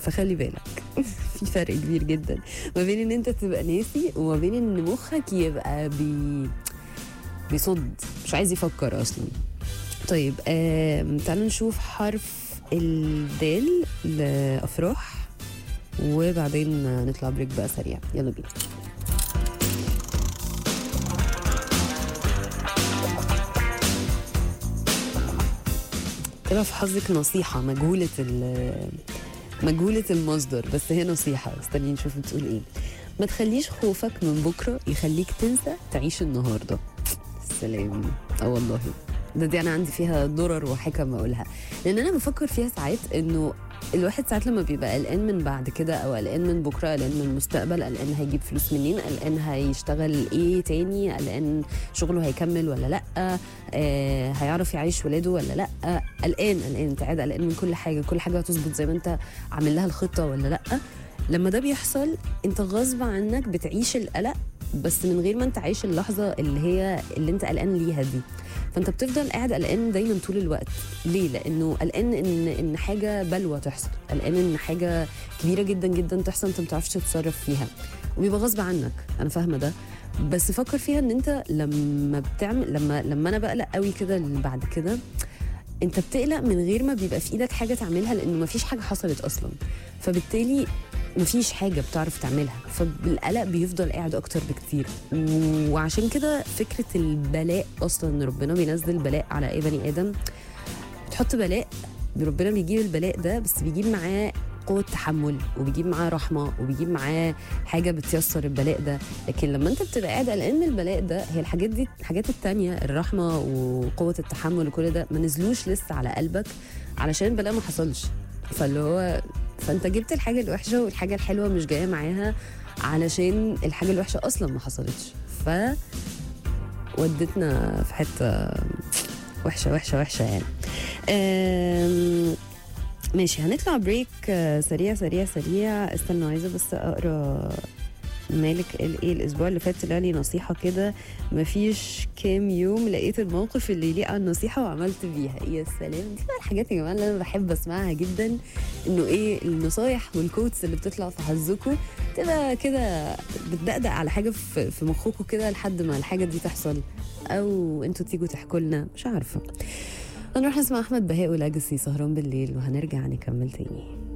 فخلي بالك في فرق كبير جدا ما بين ان انت تبقى ناسي وما بين ان مخك يبقى بي بيصد مش عايز يفكر اصلا طيب آم، تعالوا نشوف حرف الدال لافراح وبعدين نطلع بريك بقى سريع يلا بينا طلع في حظك نصيحة مجهولة ال مجهولة المصدر بس هي نصيحة استني نشوف بتقول ايه ما تخليش خوفك من بكرة يخليك تنسى تعيش النهاردة السلام اه والله ده دي انا عندي فيها درر وحكم اقولها لان انا بفكر فيها ساعات انه الواحد ساعات لما بيبقى قلقان من بعد كده او قلقان من بكره قلقان من المستقبل قلقان هيجيب فلوس منين قلقان هيشتغل ايه تاني قلقان شغله هيكمل ولا لا آه هيعرف يعيش ولاده ولا لا قلقان قلقان انت قاعد قلقان من كل حاجه كل حاجه هتظبط زي ما انت عامل لها الخطه ولا لا لما ده بيحصل انت غصب عنك بتعيش القلق بس من غير ما انت عايش اللحظه اللي هي اللي انت قلقان ليها دي فانت بتفضل قاعد قلقان دايما طول الوقت ليه لانه قلقان ان ان حاجه بلوى تحصل قلقان ان حاجه كبيره جدا جدا تحصل انت ما بتعرفش تتصرف فيها وبيبقى غصب عنك انا فاهمه ده بس فكر فيها ان انت لما بتعمل لما لما انا بقلق قوي كده بعد كده انت بتقلق من غير ما بيبقى في ايدك حاجه تعملها لانه ما فيش حاجه حصلت اصلا فبالتالي مفيش حاجة بتعرف تعملها فالقلق بيفضل قاعد أكتر بكتير وعشان كده فكرة البلاء أصلا إن ربنا بينزل بلاء على أي بني آدم بتحط بلاء ربنا بيجيب البلاء ده بس بيجيب معاه قوة تحمل وبيجيب معاه رحمة وبيجيب معاه حاجة بتيسر البلاء ده لكن لما انت بتبقى قاعد قلقان من البلاء ده هي الحاجات دي الحاجات التانية الرحمة وقوة التحمل وكل ده ما نزلوش لسه على قلبك علشان البلاء ما حصلش فاللي هو فانت جبت الحاجه الوحشه والحاجه الحلوه مش جايه معاها علشان الحاجه الوحشه اصلا ما حصلتش ف ودتنا في حته وحشه وحشه وحشه يعني أم... ماشي هنطلع بريك سريع سريع سريع استنى عايزه بس اقرا مالك قال ايه الاسبوع اللي فات طلع لي نصيحه كده مفيش كام يوم لقيت الموقف اللي يليق على النصيحه وعملت بيها يا سلام دي بقى الحاجات يا جماعه اللي انا بحب اسمعها جدا انه ايه النصايح والكوتس اللي بتطلع في حظكم تبقى كده بتدقدق على حاجه في في مخكم كده لحد ما الحاجه دي تحصل او انتوا تيجوا تحكوا لنا مش عارفه هنروح نسمع احمد بهاء ولاجسي سهران بالليل وهنرجع نكمل تاني